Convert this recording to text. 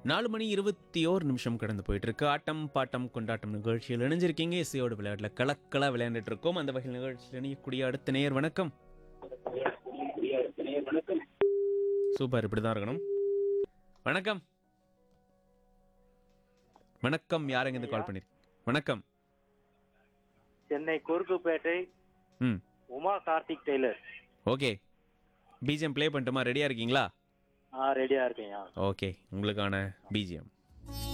நாலு மணி இருபத்தி ஓரு நிமிஷம் கடந்து போயிட்டு இருக்கு ஆட்டம் பாட்டம் கொண்டாட்டம் நிகழ்ச்சியில் இணைஞ்சிருக்கீங்க இசையோடு விளையாட்டுல கலக்கலா விளையாண்டுட்டு இருக்கோம் அந்த வகையில் நிகழ்ச்சியில் இணையக்கூடிய அடுத்த நேயர் வணக்கம் சூப்பர் இப்படிதான் இருக்கணும் வணக்கம் வணக்கம் யாருங்க இருந்து கால் பண்ணிருக்கீங்க வணக்கம் சென்னை குறுக்குப்பேட்டை ம் Uma Karthik tailor okay BGM play பண்ணட்டுமா ரெடியா இருக்கீங்களா ஆ ரெடியா இருக்கேன் ஓகே உங்களுக்கான பிஜிஎம்